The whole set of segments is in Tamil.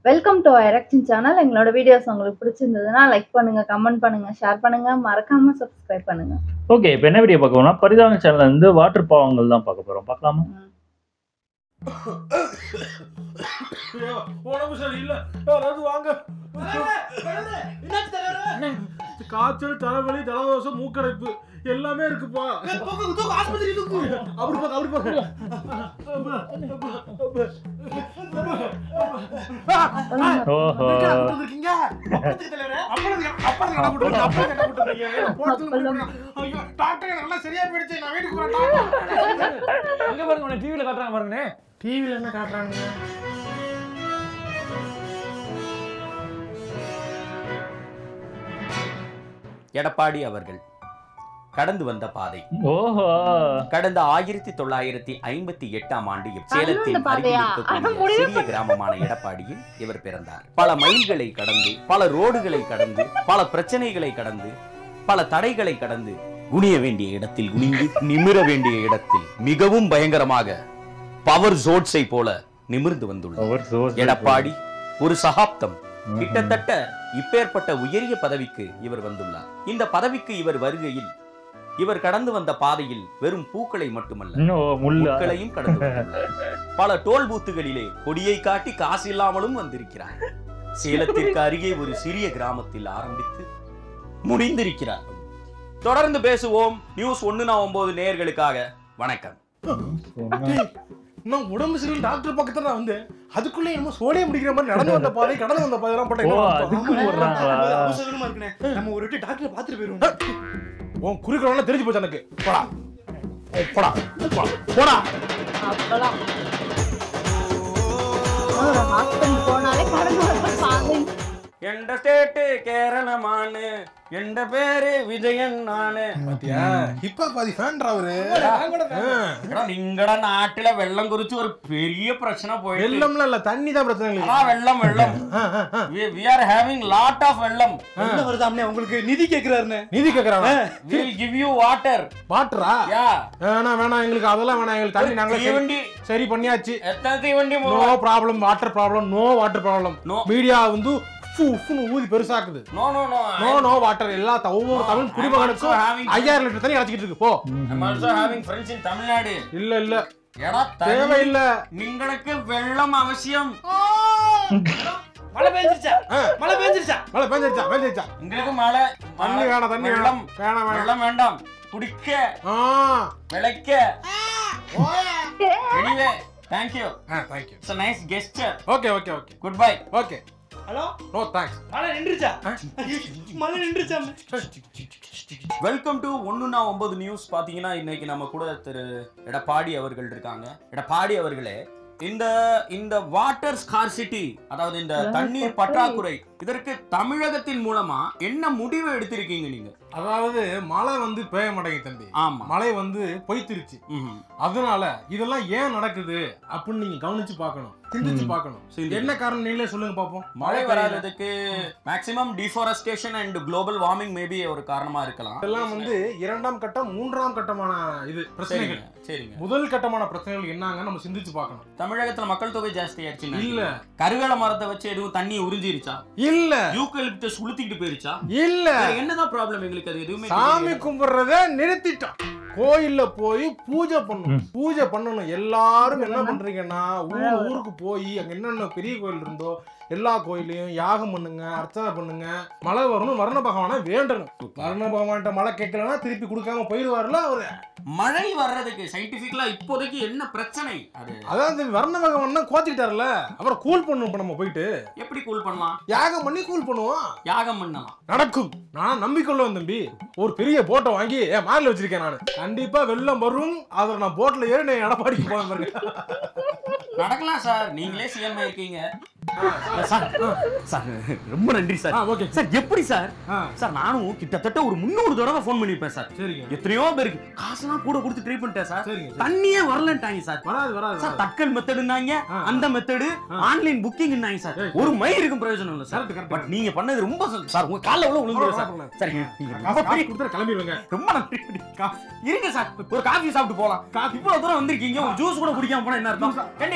வெல்கம் டு எரக்ஷன் சேனல் எங்களோட வீடியோஸ் உங்களுக்கு பிடிச்சிருந்ததுன்னா லைக் பண்ணுங்க கமெண்ட் பண்ணுங்க ஷேர் பண்ணுங்க மறக்காம சப்ஸ்கிரைப் பண்ணுங்க ஓகே இப்போ என்ன வீடியோ பார்க்க போறோம்னா பரிதாப சேனல்ல இருந்து வாட்டர் பாவங்கள் தான் பார்க்க போறோம் பார்க்கலாமா உடம்பு சரியில்லை யாராவது வாங்க காய்ச்சல் தலைவலி ஜலதோஷம் மூக்கடைப்பு எல்லாமே இருக்குப்பா அப்படி பாக்க அப்படி பாக்க ஓஹோ அங்க பாருங்க உன்னை டிவில காட்டுறாங்க பாருங்கண்ணே டிவில என்ன காட்டுறாங்க எடப்பாடி அவர்கள் கடந்து வந்த பாதை ஓஹோ கடந்த ஆயிரத்தி தொள்ளாயிரத்தி ஐம்பத்தி எட்டாம் ஆண்டு சேலத்தின் கடந்த பாதையா? அருகில் இருக்கக்கூடிய அட, முடிவு சிறிய கிராமமான எடப்பாடியில் இவர் பிறந்தார் பல மைல்களை கடந்து பல ரோடுகளை கடந்து பல பிரச்சனைகளை கடந்து பல தடைகளை கடந்து குனிய வேண்டிய இடத்தில் குனிந்து நிமிர வேண்டிய இடத்தில் மிகவும் பயங்கரமாக பவர் ஜோட்ஸை போல நிமிர்ந்து வந்துள்ளார் அவர் சோர்ஸ் எடப்பாடி ஒரு சகாப்தம் கிட்டத்தட்ட இப்பேற்பட்ட உயரிய பதவிக்கு இவர் வந்துள்ளார் இந்த பதவிக்கு இவர் வருகையில் இவர் கடந்து வந்த பாதையில் வெறும் பூக்களை மட்டுமல்ல இன்னும் முள்ள முட்களையும் கடந்து வந்துள்ளார். பல டோல் பூத்துகளிலே கொடியை காட்டி காசு இல்லாமலும் வந்திருக்கிறார் சேலத்திற்கு அருகே ஒரு சிறிய கிராமத்தில் ஆரம்பித்து முடிந்திருக்கிறார் தொடர்ந்து பேசுவோம் நியூஸ் ஒன்னு நான் ஒன்பது நேயர்களுக்காக வணக்கம் நான் உடம்பு சரியில்லை டாக்டர் பக்கத்துல நான் வந்தேன் அதுக்குள்ள என்னமோ சோடியம் முடிக்கிற மாதிரி நடந்து வந்த பாதை கடந்து வந்த பாதை போட்ட ஓ என்ன அதுக்கு அர்த்தம்? போடுறாங்களா அவசரமா இருக்குண்ணே நம்ம ஒரு வாட்டி டாக்டர் பாத்துட்டு போயிருவோம் உன் குறுக்கிறவங்க தெரிஞ்சு போச்சு எனக்கு போடா ஓ, போடா போடா. போடா அப்பலாம் ஒரு ஹாஸ்பிட்டல் போனாலே கடந்து வர பாதை எந்த ஸ்டேட்டு கேரளமானு எந்த பேரு விஜயன் நானு பாத்தியா ஹிப்பா பாதி ஃபேன்டா அவரு எடா, நிங்கட நாட்டுல வெள்ளம் குறிச்சு ஒரு பெரிய பிரச்சனை போயிட்டு வெள்ளம்லாம் இல்ல தண்ணி தான் பிரச்சனை இல்லை அதான் வெள்ளம் வெள்ளம் we are having lot of வெள்ளம் என்ன வருதாம்னே உங்களுக்கு நிதி கேக்குறாருண்ணே நிதி கேக்குறாங்க we will give you water வாட்டரா யா வேணாம் வேணாம் எங்களுக்கு அதெல்லாம் வேணாம் எங்களுக்கு தண்ணி நாங்களே சரி- தீவண்டி சரி பண்ணியாச்சு எத்தனை தீவண்டி no problem water problem no water problem No. Media வந்து ஃபு ஃபுன்னு ஊதி பெருசாக்குது no no no no no water எல்லா த- ஒவ்வொரு No, தமிழ் I'm குடிமகனுக்கும் also having- ஐயாயிரம் லிட்டர் தண்ணி அடைச்சிக்கிட்டு இருக்கு போ I'm also having friends in Tamil Nadu இல்ல இல்ல எடா தண்ணி தேவையில்ல നിങ്ങൾക്ക് வெள்ளம் அவசியம் மழை பெஞ்சிருச்சா ஆ. மழை பெஞ்சிருச்சா மழை பேஞ்சிருச்சா பேஞ்சிருச்சா உங்களுக்கு மழை தண்ணி மழை, வேணாம் தண்ணி வெள்ளம் வேணாம் வேணாம் வேணாம் வெள்ளம் வேண்டாம் குடிக்க ஆ விளைக்க anyway thank you ah thank you it's a nice gesture okay okay okay good bye okay hello no thanks மழை நின்றுச்சா மழை நின்றுச்சா வெல்கம் டு ஒண்ணுனா ஒன்பது நியூஸ் பாத்தீங்கன்னா இன்னைக்கு நம்ம கூட திரு எடப்பாடி அவர்கள் இருக்காங்க எடப்பாடி அவர்களே இந்த இந்த வாட்டர் ஸ்கார்சிட்டி அதாவது இந்த தண்ணீர் பற்றாக்குறை இதற்கு தமிழகத்தின் மூலமா என்ன முடிவு எடுத்திருக்கீங்க நீங்க அதாவது மழை வந்து பெய்ய மாட்டேங்குது தம்பி ஆமா மழை வந்து பொய்த்திருச்சு ம்ஹும். அதனால இதெல்லாம் ஏன் நடக்குது அப்படின்னு நீங்க கவனிச்சு பார்க்கணும் சிந்திச்சு ம். பார்க்கணும் சிந்திச்சு. என்ன காரணம் நீங்களே சொல்லுங்க பாப்போம் மழை பெய்யல. வராததுக்கு maximum deforestation and global warming maybe ஒரு காரணமா இருக்கலாம் இதெல்லாம் வந்து இரண்டாம் கட்டம் மூன்றாம் கட்டமான இது பிரச்சனைகள் சரிங்க சரிங்க முதல் கட்டமான பிரச்சனைகள் என்னங்க நம்ம சிந்திச்சு பார்க்கணும் தமிழகத்துல மக்கள் தொகை ஜாஸ்தி ஆயிடுச்சு இல்ல கருவேல மரத்தை வச்சு எதுவும் தண்ணி உறிஞ்சிருச்சா இல்ல யூக்கலிப்டஸ் உளுத்திக்கிட்டு போயிருச்சா இல்ல வேற என்னதான் ப்ராப்ளம் எங்களுக்கு அது எதுவுமே சாமி தெரியல. கும்பிடுறத நிறுத்திட்டோம் கோயில்ல போய் பூஜை பண்ணணும் பூஜை பண்ணணும் எல்லாரும் என்ன பண்றீங்கன்னா ஊர் ஊருக்கு போய் அங்க என்னென்ன பெரிய கோயில் இருந்தோ எல்லா கோயிலையும் யாகம் பண்ணுங்க அர்ச்சனை பண்ணுங்க மழை வரணும் வர்ண பகவானை வேண்டணும் வர்ண பகவான்கிட்ட மழை கேட்கலன்னா திருப்பி கொடுக்காம போயிடுவார்ல அவரு மழை வர்றதுக்கு சயின்டிபிக்கலா இப்போதைக்கு என்ன பிரச்சனை அது அதாவது வர்ண பகவான் தான் கோச்சிக்கிட்டாருல அப்புறம் கூல் பண்ணும் இப்ப நம்ம போயிட்டு எப்படி கூல் பண்ணலாம் யாகம் பண்ணி கூல் பண்ணுவோம் யாகம் பண்ணலாம் நடக்கும் நான் நம்பிக்கையுள்ளவன் தம்பி ஒரு பெரிய போட்டை வாங்கி என் மாரில் வச்சிருக்கேன் நான் கண்டிப்பா வெள்ளம் வரும் அதை நான் போட்ல ஏறி நான் எடப்பாடிக்கு போவேன் பாருங்க நடக்கலாம் சார் நீங்களே சிஎம் இருக்கீங்க சார் சார் ரொம்ப நன்றி சார் ஆ ஓகே சார் எப்படி சார் ஆ சார் நானும் கிட்டத்தட்ட ஒரு முந்நூறு தடவை ஃபோன் பண்ணிருப்பேன் சார் சரிங்க எத்தனையோ பேருக்கு காசுலாம் கூட கொடுத்து ட்ரை பண்ணிட்டேன் சார் சரிங்க சரி. தண்ணியே வரலன்ட்டாங்க சார் வராது வராது சார் வராது. தட்கல் மெத்தடுனாங்க ஆ. அந்த மெத்தடு ஆ. ஆன்லைன் புக்கிங்னாங்க சார் ஏய். ஒரு மயிருக்கும் பிரயோஜனம் இல்ல சார் Correct, correct, பட் நீங்க பண்ணது ரொம்ப ச- சார் உங்க கால்ல எவ்வளவு விழுந்துரும் சார் பரவாயில்ல. சரிங்க நீங்க காசு ரொம்ப காசு பெரிய- கொடுத்துட்டு கிளம்பிடுவேங்க ரொம்ப நன்றி இருங்க சார் ஒரு காஃபி சாப்பிட்டு போலாம் இவ்வளவு தூரம் வந்திருக்கீங்க ஒரு ஜூஸ் கூட குடிக்காம போனா என்ன அர்த்தம் கண்டி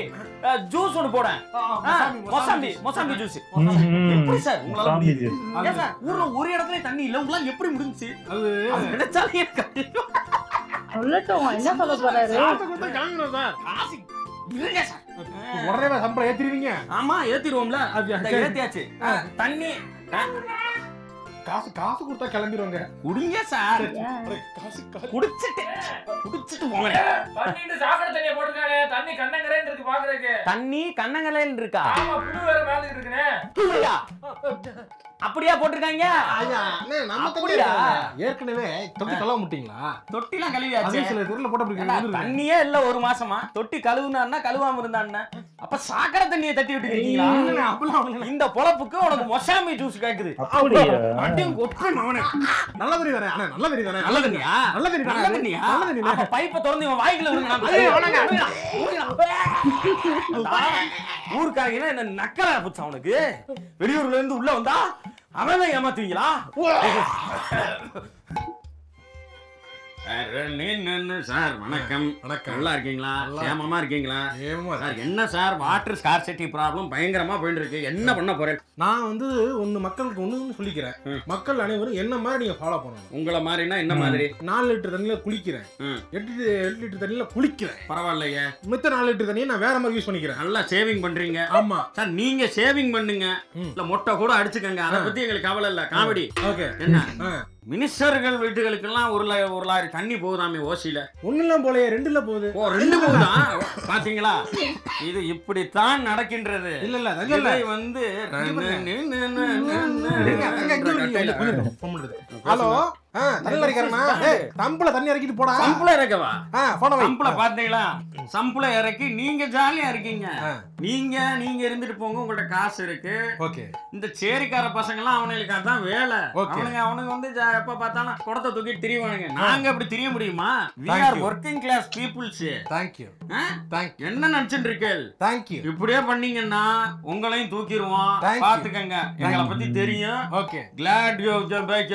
ஜூஸ் ஒன்று போட மொசாம்பி மொசாம்பி ஜூஸ் எப்படி சார் உங்களால சாமி முடியுது ஜூஸ். ஏன் சார் ஊர்ல ஒரு இடத்துல தண்ணி இல்ல உங்களால எப்படி முடிஞ்சுச்சு அது அது நினைச்சாலே எனக்கு கஷ்டம். சொல்லட்டும் என்ன சொல்ல போறாரு காசை கொடுத்தா கிளம்பிடும் சார் காசு இருங்க சார் உடனே சம்பளம் ஏத்திடுவீங்க ஆமா ஏத்திடுவோம்ல அப்படியா? இந்த சரி. ஏத்தியாச்சு ஆ, தண்ணி ஆ, காசு காசு கொடுத்தா கிளம்பிடுவாங்க குடிங்க சார் ஏன்? காசு காசு குடிச்சிட்டு குடிச்சிட்டு போங்க தண்ணிட்டு சாக்கடை தண்ணியை போட்டுருக்காங்க தண்ணி கண்ணங்கரேன்னு இருக்கு பாக்குறதுக்கு தண்ணி கண்ணங்கலையில் இருக்கா ஆமா புழு வேற மேல இருக்குனே அப்படியா? அப்படியா போட்டிருக்காங்க ஐயா, அண்ணே, நம்ம தண்ணி அப்படியா? இருக்காங்க. ஏற்கனவே தொட்டி கழுவ முட்டீங்களா தொட்டிலாம் அதே கழுவியாச்சு சில தெருல போட்டு ஏண்டா, தண்ணியே இல்ல ஒரு மாசமா தொட்டி கழுவுனா கழுவாம இருந்தான்னா அப்ப சாக்கடை தண்ணியை தட்டி விட்டு இருக்கீங்களா இந்த பொழப்புக்கு உனக்கு மொசாமி ஜூஸ் கேக்குது அப்படியா அடியும் கொட்டுறேன் அவனை. நல்ல தண்ணி தானே அண்ணே, நல்ல தண்ணி தானே நல்ல தண்ணியா நல்ல தண்ணி தானே நல்ல அது? தண்ணியா நல்ல தண்ணி அப்ப பைப்பை திறந்து இவன் வாய்க்குள்ள விடுங்க நான் ஐயோ, வேணாங்க. ஊருக்காரங்க என்ன நக்கலா புச்சா அவனுக்கு வெளியூர்ல இருந்து உள்ள வந்தா அவன் தான் ஏமாத்துவீங்களா சார் வணக்கம் வணக்கம். நல்லா இருக்கீங்களா நல்லா. சேமமா இருக்கீங்களா ஏமா சார் என்ன சார் வாட்டர் ஸ்கார்சிட்டி ப்ராப்ளம் பயங்கரமா போயிட்டு இருக்கு என்ன பண்ண போறேன் நான் வந்து ஒண்ணு மக்களுக்கு ஒண்ணு சொல்லிக்கிறேன் ம். மக்கள் அனைவரும் என்ன மாதிரி நீங்க ஃபாலோ பண்ணணும் உங்களை மாதிரினா என்ன மாதிரி நாலு லிட்டர் தண்ணியில குளிக்கிறேன் ம். எட்டு எட்டு லிட்டர் தண்ணியில குளிக்கிறேன் பரவாயில்லையே மித்த நாலு லிட்டர் தண்ணியை நான் வேற மாதிரி யூஸ் பண்ணிக்கிறேன் நல்லா சேவிங் பண்றீங்க ஆமா சார் நீங்க சேவிங் பண்ணுங்க ம். இல்ல மொட்டை கூட அடிச்சுக்கங்க அதை பத்தி எங்களுக்கு கவலை இல்ல காமெடி ஓகே என்ன ஆ. மினிஸ்டர்கள் வீட்டுகளுக்கெல்லாம் ஒரு ல- ஒரு லாரி தண்ணி போகுதாமே ஓசியில ஒண்ணுலாம் போலயே ரெண்டுல போகுது ஓ ரெண்டு போகுதா பாத்தீங்களா இது இப்படித்தான் நடக்கின்றது இல்ல இல்ல இல்ல இல்ல இதை வந்து ஹலோ தண்ணி இறக்கிறேன்னா தம்புல தண்ணி இறக்கிட்டு போடா சம்பளம் இறக்கவா ஆ போன வை சம்பளம் பாத்தீங்களா சம்பளம் இறக்கி நீங்க ஜாலியா இருக்கீங்க ஆ. நீங்க நீங்க இருந்துட்டு போங்க உங்கள்ட்ட காசு இருக்கு ஓகே இந்த சேரிக்கார பசங்க எல்லாம் அவனுக்கு அதான் வேலை Okay. அவனுங்க அவனுங்க வந்து ஜா- எப்ப பார்த்தாலும் குடத்தை தூக்கிட்டு திரிவானுங்க நாங்க அப்படி திரிய முடியுமா we Thank are you. Working class peoples thank you thank you என்ன நினைச்சுட்டு இருக்கேள் தேங்க்யூ இப்படியே பண்ணீங்கன்னா உங்களையும் தூக்கிடுவோம் Thank you. பாத்துக்கங்க எங்களை பத்தி தெரியும் okay glad you back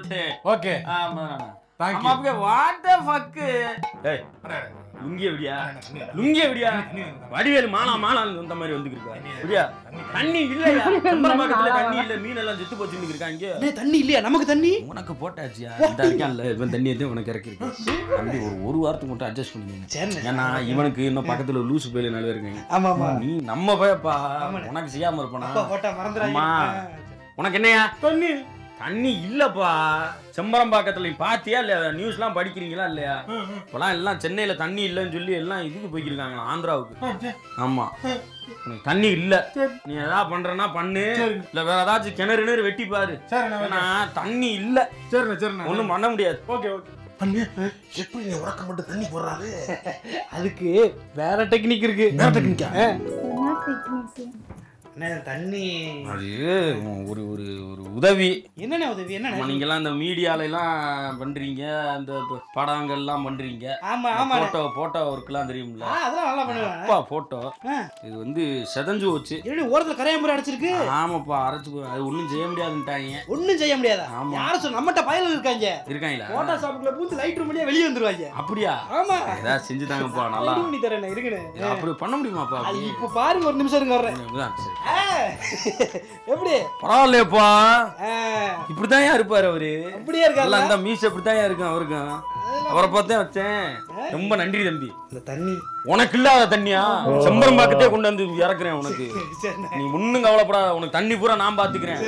okay ஆமா Thank ஆமா you. அப்படியே வாட் த ஃபக் ஏய் லுங்கி எப்படியா லுங்கி எப்படியா வடிவேல் மாலா மாலா அந்த மாதிரி வந்துருக்கா அப்படியா தண்ணி இல்லையா செம்பரம்பாக்கத்துல தண்ணி இல்ல மீன் எல்லாம் செத்து போச்சுன்னு இருக்காங்க அண்ணே, தண்ணி இல்லையா நமக்கு தண்ணி உனக்கு போட்டாச்சியா இந்த இருக்கான்ல இவன் தண்ணி எடுத்து உனக்கு இறக்கி இருக்கு தம்பி ஒரு ஒரு வாரத்துக்கு மட்டும் அட்ஜஸ்ட் பண்ணிக்கோங்க சரிண்ணே. ஏன்னா இவனுக்கு இன்னும் பக்கத்துல லூசு பேல நாலு இருக்காங்க ஆமா ஆமா நீ நம்ம பயப்பா ஆமாண்ணே. உனக்கு செய்யாம இருப்பானா அப்பா போட்டா மறந்துடாதீங்க அம்மா. உனக்கு என்னையா தண்ணி தண்ணி இல்லப்பா செம்பரம்பாக்கத்துல நீ பாத்தியா இல்ல நியூஸ்லாம் படிக்கிறீங்களா இல்லையா இப்பெல்லாம் எல்லாம் சென்னையில தண்ணி இல்லைன்னு சொல்லி எல்லாம் இதுக்கு போய்க்கிருக்காங்களா ஆந்திராவுக்கு ஆமா உனக்கு தண்ணி இல்ல நீ ஏதாவது பண்றனா பண்ணு இல்ல வேற ஏதாச்சும் கிணறு கிணறு வெட்டி பாரு சரிண்ணே ஏன்னா தண்ணி இல்ல சரிண்ணே சரிண்ணே ஒண்ணும் பண்ண முடியாது ஓகே ஓகே அண்ணே எப்படி நீ உறக்க மட்டும் தண்ணி போடுறாரு அதுக்கு வேற டெக்னிக் இருக்கு வேற டெக்னிக்கா என்ன technique? அண்ணே தண்ணி அது ஒரு ஒரு ஒரு உதவி என்னண்ணே உதவி ஆமா, என்ன நீங்கெல்லாம் இந்த மீடியால எல்லாம் பண்றீங்க அந்த ப- படங்கள்லாம் பண்றீங்க ஆமா ஆமா போட்டோ போட்டோ ஒர்க்லாம் தெரியும்ல ஆ அதெல்லாம் நல்லா பண்ணுவேன் அப்பா போட்டோ ஆ. இது வந்து செதஞ்சு போச்சு எப்படி ஓரத்துல கரையாம்பூர் அடிச்சிருக்கு ஆமாப்பா அரைச்சு போ- அது ஒண்ணும் செய்ய முடியாதுன்ட்டாங்க ஒண்ணும் செய்ய முடியாதா ஆமா. யாரும் சொல்ல நம்மகிட்ட பயல் இருக்காங்க இருக்காங்களா போட்டா ஷாப்புக்குள்ள பூத்து லைட் ரூம் வழியா வெளியே வந்துருவாங்க அப்படியா ஆமா ஏதாவது செஞ்சு தாங்கப்பா நல்லா ரெடி பண்ணி தரேன் இருக்குன்னு அப்படி பண்ண முடியுமாப்பா அது அப்படி? இப்ப பாருங்க ஒரு நிமிஷம் இருங்க வர்றேன் அதான் சரி. ஆ, எப்படி பரவாயில்லையப்பா ஆ, இப்படிதான் இருப்பாரு அவரு அப்படியே இருக்காரு எல்லாம் அந்த மீசை இப்படித்தான் இருக்கும் அவருக்கும் அவரை பார்த்தே வச்சேன் ரொம்ப நன்றி தம்பி இந்த தண்ணி உனக்கு இல்லாத தண்ணியா செம்பரம்பாக்கத்தே கொண்டு வந்து இறக்குறேன் உனக்கு சரிண்ணே. நீ ஒண்ணும் கவலைப்படாத உனக்கு தண்ணி பூரா நான் பாத்துக்கிறேன்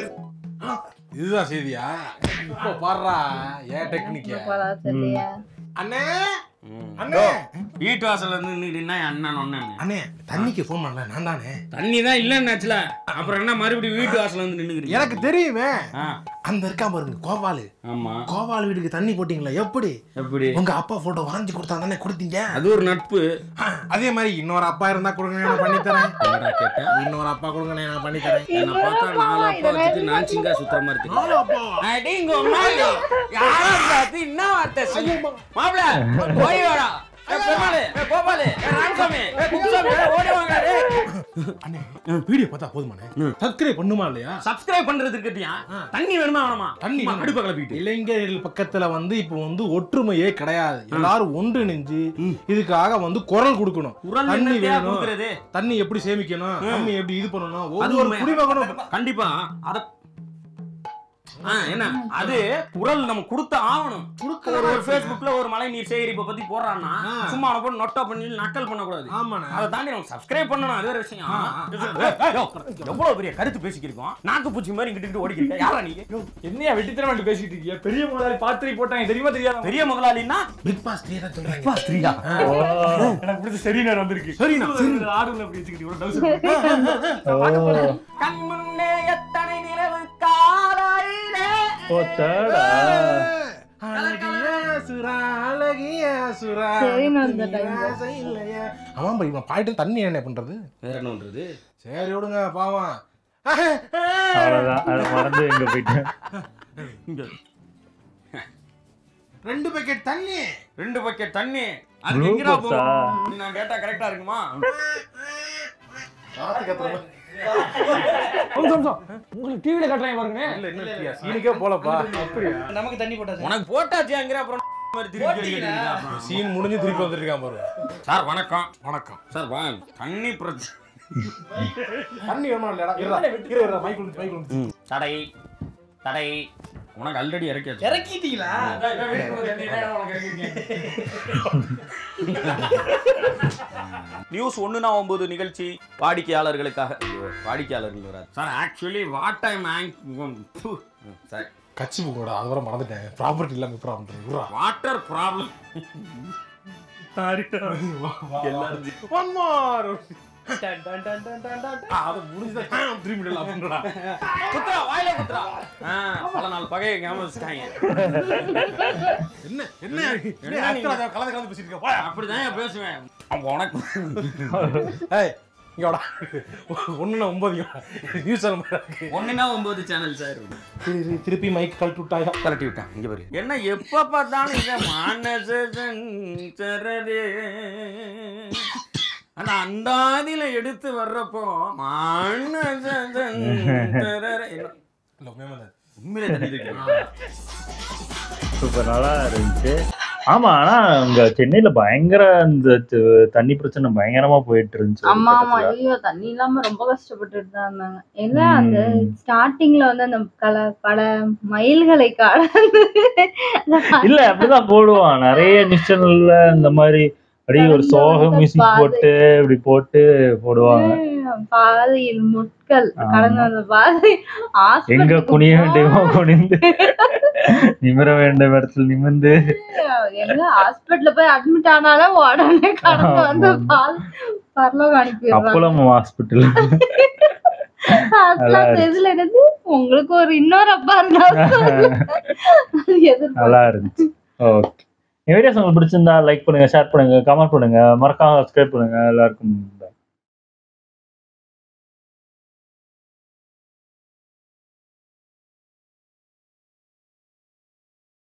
இதுதான் செய்தியா இப்போ பாடுறா ஏன் டெக்னிக்க போறா சரியா அண்ணே ம். அண்ணே வீட்டு வாசல்ல இருந்து நின்னுட்டுனா அண்ணன் ஒண்ணு அண்ணே தண்ணிக்கு ஃபோன் பண்ணல நான் தானே தண்ணி தான் இல்லைன்னு ஆச்சுல அப்புறம் என்ன மறுபடியும் வீட்டு வாசல்ல வந்து நின்னுக்கிறீங்க எனக்கு தெரியுமே ஆ, அந்த இருக்கா பாருங்க கோபாலு ஆமா கோபால் வீட்டுக்கு தண்ணி போட்டீங்களா எப்படி எப்படி உங்க அப்பா போட்டோ வரைஞ்சு கொடுத்தா தானே கொடுத்தீங்க அது ஒரு நட்பு ஆ, அதே மாதிரி இன்னொரு அப்பா இருந்தா கொடுங்க நான் பண்ணி தரேன் என்னடா கேட்டேன் இன்னொரு அப்பா கொடுங்க நான் பண்ணி தரேன் என்ன பார்த்தா நாலு அப்பா வச்சுட்டு நான் சிங்கா சுத்துற மாதிரி இருக்கு நாலு அப்பா அடிங்க மாலி யாரா பார்த்து என்ன வார்த்தை சொல்லு மாப்ள போய் வாடா ஏய், பெருமாளே, ஏய், கோபாலு, ஏய், ராமசாமி, ஏய், குப்புசாமி, ஏய், ஓடி வாங்க, ஏய். அண்ணே வீடியோ பார்த்தா போதுமாண்ணே சப்ஸ்கிரைப் பண்ணுமா இல்லையா சப்ஸ்கிரைப் பண்றதுக்கு இருக்கியா தண்ணி வேணுமா வேணாமா தண்ணி சும்மா வேணும். அடுப்பை கிளப்பிட்டு இளைஞர்கள் பக்கத்துல வந்து இப்போ வந்து ஒற்றுமையே கிடையாது எல்லாரும் ஒன்றிணைஞ்சு இதுக்காக வந்து குரல் கொடுக்கணும் குரல் தண்ணி என்னத்தையா வேணும் கொடுக்கறது தண்ணி எப்படி சேமிக்கணும் தண்ணி எப்படி இது பண்ணணும் அது ஒவ்வொரு உண்மை. குடிமகனும் கண்டிப்பா அத ஆ, என்ன அது குரல் நம்ம கொடுத்த ஆகணும் ஒரு ஒரு Facebookல ஒரு மழை நீர் சேகரிப்பை பத்தி போடுறான்னா ஆ. சும்மா அவனை போட்டு நொட்டா பண்ணி நக்கல் பண்ணக்கூடாது ஆமாண்ணே அதை தாண்டி நம்ம சப்ஸ்கிரைப் பண்ணணும் அது வேற விஷயம் ஆ, ஏய், யோ, எவ்வளவு பெரிய கருத்து பேசிக்கிருக்கோம் நாக்கு பூச்சி மாதிரி இங்கிட்டு ஓடிக்கிட்டு யாரா நீங்க என்னையா வெட்டித்தனம் பேசிட்டு இருக்கீங்க பெரிய முதலாளி பாத்திரி போட்டாங்க தெரியுமா தெரியாதா பெரிய முதலாளின்னா பிக் பாஸ் த்ரீ தான் சொல்றாங்க ஸ்திரீயா ஓ எனக்கு பிடிச்ச சரி நேரம் வந்திருக்கு சரிண்ணா ஆடுல அப்படி வச்சுக்கிட்டு ஒரு டவுசர் ஓ கண் முன்னே எத்தனை நிலவு காலையிலே ஓ தேடா அழகிய சுறா அழகிய சுறா சரிண்ணா, இந்த time ல. ஆசை இல்லையே. ஆமாம் பா, இவன் பாயிட்டு தண்ணி என்ன பண்றது வேற என்ன பண்றது சரி விடுங்க பாவம் அவ்வளவுதான் அதை மறந்து எங்க போயிட்டு ரெண்டு பக்கெட் தண்ணி ரெண்டு பக்கெட் தண்ணி அது Blue எங்கடா box ஆ? போகும் நான் கேட்டா கரெக்டா இருக்குமா உங்களுக்கு டிவில காட்டுறாங்க பாருங்க இல்ல இல்ல சீனுக்கே போலப்பா அப்படியா நமக்கு தண்ணி போட்டாச்சு உனக்கு போட்டாச்சியாங்கிற அப்புறம் மாதிரி திருப்பி கேள்வி கேட்டுக்கிட்டு அப்புறம். சீன் முடிஞ்சு திருப்பி வந்திருக்கான் பாரு சார் வணக்கம் வணக்கம் சார் வா தண்ணி பிரச்சனை தண்ணி வேணுமா இல்லடா இருடா இரு இரு மைக் வந்து மைக் வந்து தடை தடை உனக்கு ஆல்ரெடி இறக்கியாச்சு இறக்கிட்டீங்களா நியூஸ் ஒண்ணுனா ஒன்பது நிகழ்ச்சி வாடிக்கையாளர்களுக்காக ஐயோ, வாடிக்கையாளர்கள் வராது sir actually what time sir கட்சி போகடா அது வர மறந்துட்டேன் ப்ராப்பர்ட்டி இல்லாம எப்படி பண்றது விட்றா. Water problem One more. ஆ, அது முடிஞ்சுதான் திரும்பி விடலாம் அப்படின்றா. குத்துறா வாயில குத்துறா ஆ, பல நாள் பகையை ஞாபகம் வச்சுட்டாங்க என்ன என்ன என்ன என்ன அக்கறை அதை கலந்து கலந்து பேசிட்டு இருக்க போயா. அப்படிதான் நான் பேசுவேன் அப்ப உனக்கு ஏய் இங்க வாடா ஒண்ணுன்னா ஒன்பது நியூஸ் சேனல் மாதிரி இருக்கு ஒண்ணுனா ஒன்பது சேனல் சார் திரு- திருப்பி மைக் கழட்டி விட்டாயா கலட்டி விட்டேன் இங்க பாரு என்ன எப்ப பார்த்தாலும் இத மானசரே ஆனா அந்த ஆதியில எடுத்து வர்றப்போ மானசரே இல்ல உண்மையாவே தான். உண்மையிலே தண்ணி தெரியும் சூப்பர் நல்லா இருந்துச்சு ஆமா ஆனா இங்க சென்னையில பயங்கர இந்த த- தண்ணி பிரச்சனை பயங்கரமா போயிட்டு இருந்துச்சு ஒரு ஆமா ஆமா கட்டத்துல. ஐயோ தண்ணி இல்லாம ரொம்ப கஷ்டப்பட்டுட்டு தான் இருந்தாங்க என்ன அந்த ம். ஸ்டார்டிங்ல வந்து அந்த கல பல மயில்களை கடந்து இல்ல அப்படிதான் போடுவான் நிறைய நியூஸ் சேனல்ல இந்த மாதிரி அப்படியே ஒரு சோக கடந்து மியூசிக் பாதை. போட்டு இப்படி போட்டு போடுவாங்க ம், பாதையில் முட்கள் ஆமா. கடந்த அந்த பாதை எங்க ஹாஸ்பிட்டலுக்கு குனிய வேண்டியமோ குனிந்து நிமிர வேண்டிய இடத்துல நிமிர்ந்து எங்க ஹாஸ்பிட்டல்ல போய் அட்மிட் ஆனாலும் உடனே கடந்து வந்து ஆமா. பால் பரலோகம் அனுப்பிடுறாங்க அப்பளம் ஹாஸ்பிட்டல் அதெல்லாம் இதுல என்னது உங்களுக்கு ஒரு இன்னொரு அப்பா இருந்தா அது எதிர்பார்க்க நல்லா இருந்துச்சு ஓகே வீடியோஸ் உங்களுக்கு பிடிச்சிருந்தா லைக் பண்ணுங்க ஷேர் பண்ணுங்க கமெண்ட் பண்ணுங்க மறக்காம சப்ஸ்கிரைப் பண்ணுங்க எல்லாருக்கும்